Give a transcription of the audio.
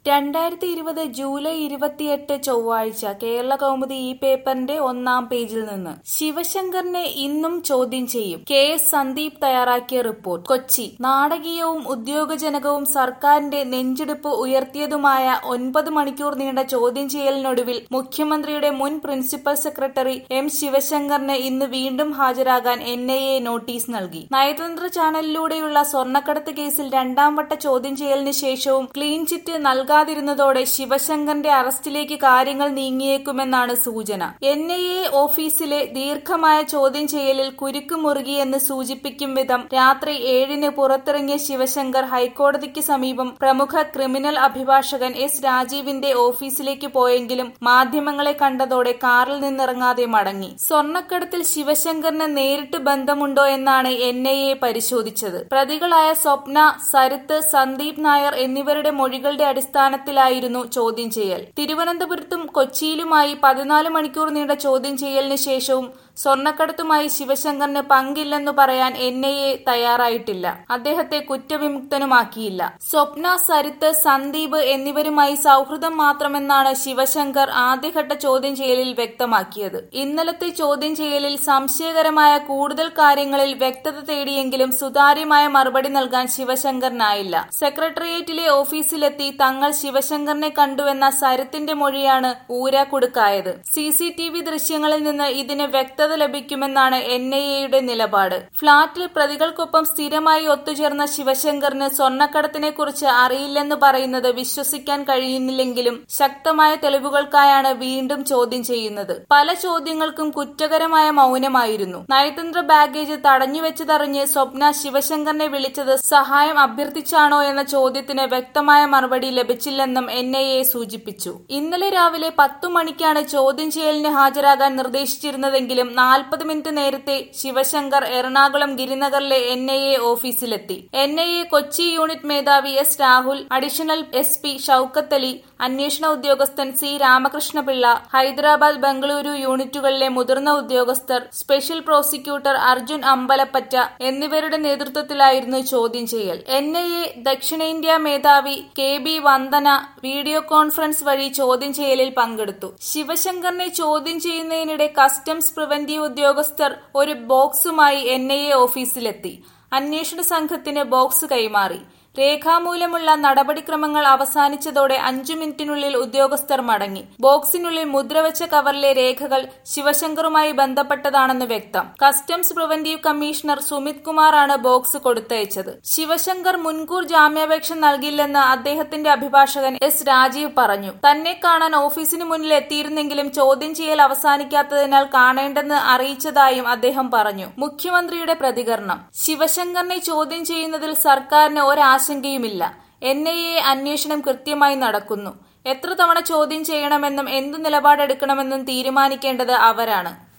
രണ്ടായിരത്തി ഇരുപത് ജൂലൈ ഇരുപത്തിയെട്ട് ചൊവ്വാഴ്ച കേരള കൗമുദി ഈ പേപ്പറിന്റെ ഒന്നാം പേജിൽ നിന്ന് ശിവശങ്കറിനെ ഇന്നും ചോദ്യം ചെയ്യും കെ എസ് സന്ദീപ് തയ്യാറാക്കിയ റിപ്പോർട്ട് കൊച്ചി നാടകീയവും ഉദ്യോഗജനകവും സർക്കാരിന്റെ നെഞ്ചെടുപ്പ് ഉയർത്തിയതുമായ ഒൻപത് മണിക്കൂർ നീണ്ട ചോദ്യം ചെയ്യലിനൊടുവിൽ മുഖ്യമന്ത്രിയുടെ മുൻ പ്രിൻസിപ്പൽ സെക്രട്ടറി എം ശിവശങ്കറിന് ഇന്ന് വീണ്ടും ഹാജരാകാൻ എൻ ഐ എ നോട്ടീസ് നൽകി നയതന്ത്ര ചാനലിലൂടെയുള്ള സ്വർണ്ണക്കടത്ത് കേസിൽ രണ്ടാം വട്ട ചോദ്യം ചെയ്യലിന് ശേഷവും ക്ലീൻ ചിറ്റ് നൽകാതിരുന്നതോടെ ശിവശങ്കറിന്റെ അറസ്റ്റിലേക്ക് കാര്യങ്ങൾ നീങ്ങിയേക്കുമെന്നാണ് സൂചന എൻ ഐ എ ഓഫീസിലെ ദീർഘമായ ചോദ്യം ചെയ്യലിൽ കുരുക്ക് മുറുകിയെന്ന് സൂചിപ്പിക്കും വിധം രാത്രി ഏഴിന് പുറത്തിറങ്ങിയ ശിവശങ്കർ ഹൈക്കോടതിക്ക് സമീപം പ്രമുഖ ക്രിമിനൽ അഭിഭാഷകൻ എസ് രാജീവിന്റെ ഓഫീസിലേക്ക് പോയെങ്കിലും മാധ്യമങ്ങളെ കണ്ടതോടെ കാറിൽ നിന്നിറങ്ങാതെ മടങ്ങി സ്വർണ്ണക്കടത്തിൽ ശിവശങ്കറിന് നേരിട്ട് ബന്ധമുണ്ടോ എന്നാണ് എൻ ഐ എ പരിശോധിച്ചത് പ്രതികളായ സ്വപ്ന സരിത്ത് സന്ദീപ് നായർ എന്നിവരുടെ മൊഴികളുടെ അടിസ്ഥാനത്തിലായിരുന്നു ചോദ്യം ചെയ്യൽ തിരുവനന്തപുരത്തും കൊച്ചിയിലുമായി പതിനാല് മണിക്കൂർ നീണ്ട ചോദ്യം ചെയ്യലിന് ശേഷവും സ്വർണ്ണക്കടത്തുമായി ശിവശങ്കറിന് പങ്കില്ലെന്നു പറയാൻ എൻ ഐ എ തയ്യാറായിട്ടില്ല അദ്ദേഹത്തെ കുറ്റവിമുക്തനുമാക്കിയില്ല സ്വപ്ന സരിത്ത് സന്ദീപ് എന്നിവരുമായി സൗഹൃദം മാത്രമെന്നാണ് ശിവശങ്കർ ആദ്യഘട്ട ചോദ്യം ചെയ്യലിൽ വ്യക്തമാക്കിയത് ഇന്നലത്തെ ചോദ്യം ചെയ്യലിൽ സംശയകരമായ കൂടുതൽ കാര്യങ്ങളിൽ വ്യക്തത തേടിയെങ്കിലും സുതാര്യമായ മറുപടി നൽകാൻ ശിവശങ്കറിനായില്ല സെക്രട്ടേറിയറ്റിലെ ഓഫീസിലെത്തി തങ്ങൾ ശിവശങ്കറിനെ കണ്ടുവെന്ന സരിത്തിന്റെ മൊഴിയാണ് ഊരാക്കുടുക്കായത് സി സി ടി വി ദൃശ്യങ്ങളിൽ നിന്ന് ഇതിന് വ്യക്തത ലഭിക്കുമെന്നാണ് എൻ ഐ എയുടെ നിലപാട് ഫ്ളാറ്റിൽ പ്രതികൾക്കൊപ്പം സ്ഥിരമായി ഒത്തുചേർന്ന ശിവശങ്കറിന് സ്വർണ്ണക്കടത്തിനെ കുറിച്ച് അറിയില്ലെന്ന് പറയുന്നത് വിശ്വസിക്കാൻ കഴിയുന്നില്ലെങ്കിലും ശക്തമായ തെളിവുകൾക്കായാണ് വീണ്ടും ചോദ്യം ചെയ്യുന്നത് പല ചോദ്യങ്ങൾക്കും കുറ്റകരമായ മൗനമായിരുന്നു നയതന്ത്ര ബാഗേജ് തടഞ്ഞുവെച്ചതറിഞ്ഞ് സ്വപ്ന ശിവശങ്കറിനെ വിളിച്ചത് സഹായം അഭ്യർത്ഥിച്ചാണോ എന്ന ചോദ്യത്തിന് വ്യക്തമായ മറുപടി ലഭിച്ചില്ലെന്നും എൻ ഐ എ സൂചിപ്പിച്ചു ഇന്നലെ രാവിലെ പത്തു മണിക്കാണ് ചോദ്യം ചെയ്യലിന് ഹാജരാകാൻ നിർദ്ദേശിച്ചിരുന്നതെങ്കിലും നാൽപ്പത് മിനിറ്റ് നേരത്തെ ശിവശങ്കർ എറണാകുളം ഗിരിനഗറിലെ എൻ ഐ എ ഓഫീസിലെത്തി N I A Kochi unit മേധാവി S Rahul additional S P Shoukath Ali അന്വേഷണ ഉദ്യോഗസ്ഥൻ സി രാമകൃഷ്ണപിള്ള ഹൈദരാബാദ് ബംഗളൂരു യൂണിറ്റുകളിലെ മുതിർന്ന ഉദ്യോഗസ്ഥർ സ്പെഷ്യൽ പ്രോസിക്യൂട്ടർ അർജുൻ അമ്പലപ്പറ്റ എന്നിവരുടെ നേതൃത്വത്തിലായിരുന്നു ചോദ്യം ചെയ്യൽ എൻ ഐ എ ദക്ഷിണേന്ത്യ മേധാവി K B Vandana video conference വഴി ചോദ്യം ചെയ്യലിൽ പങ്കെടുത്തു ശിവശങ്കറിനെ ചോദ്യം ചെയ്യുന്നതിനിടെ കസ്റ്റംസ് പ്രിവന്റീവ് ഉദ്യോഗസ്ഥർ ഒരു ബോക്സുമായി എൻ ഐ എ ഓഫീസിലെത്തി അന്വേഷണ സംഘത്തിന് ബോക്സ് കൈമാറി രേഖാമൂലമുള്ള നടപടിക്രമങ്ങൾ അവസാനിച്ചതോടെ അഞ്ചു മിനിറ്റിനുള്ളിൽ ഉദ്യോഗസ്ഥർ മടങ്ങി ബോക്സിനുള്ളിൽ മുദ്രവച്ച കവറിലെ രേഖകൾ ശിവശങ്കറുമായി ബന്ധപ്പെട്ടതാണെന്ന് വ്യക്തം കസ്റ്റംസ് പ്രിവന്റീവ് കമ്മീഷണർ സുമിത് കുമാറാണ് ബോക്സ് കൊടുത്തയച്ചത് ശിവശങ്കർ മുൻകൂർ ജാമ്യാപേക്ഷ നൽകില്ലെന്ന് അദ്ദേഹത്തിന്റെ അഭിഭാഷകൻ എസ് രാജീവ് പറഞ്ഞു തന്നെ കാണാൻ ഓഫീസിന് മുന്നിൽ എത്തിയിരുന്നെങ്കിലും ചോദ്യം ചെയ്യൽ അവസാനിക്കാത്തതിനാൽ കാണേണ്ടെന്ന് അറിയിച്ചതായും അദ്ദേഹം പറഞ്ഞു മുഖ്യമന്ത്രിയുടെ പ്രതികരണം ശിവശങ്കറിനെ ചോദ്യം ചെയ്യുന്നതിൽ സർക്കാരിന് ഒരാശങ്കയുമില്ല എൻ ഐ എ അന്വേഷണം കൃത്യമായി നടക്കുന്നു എത്ര തവണ ചോദ്യം ചെയ്യണമെന്നും എന്തു നിലപാടെടുക്കണമെന്നും തീരുമാനിക്കേണ്ടത് അവരാണ്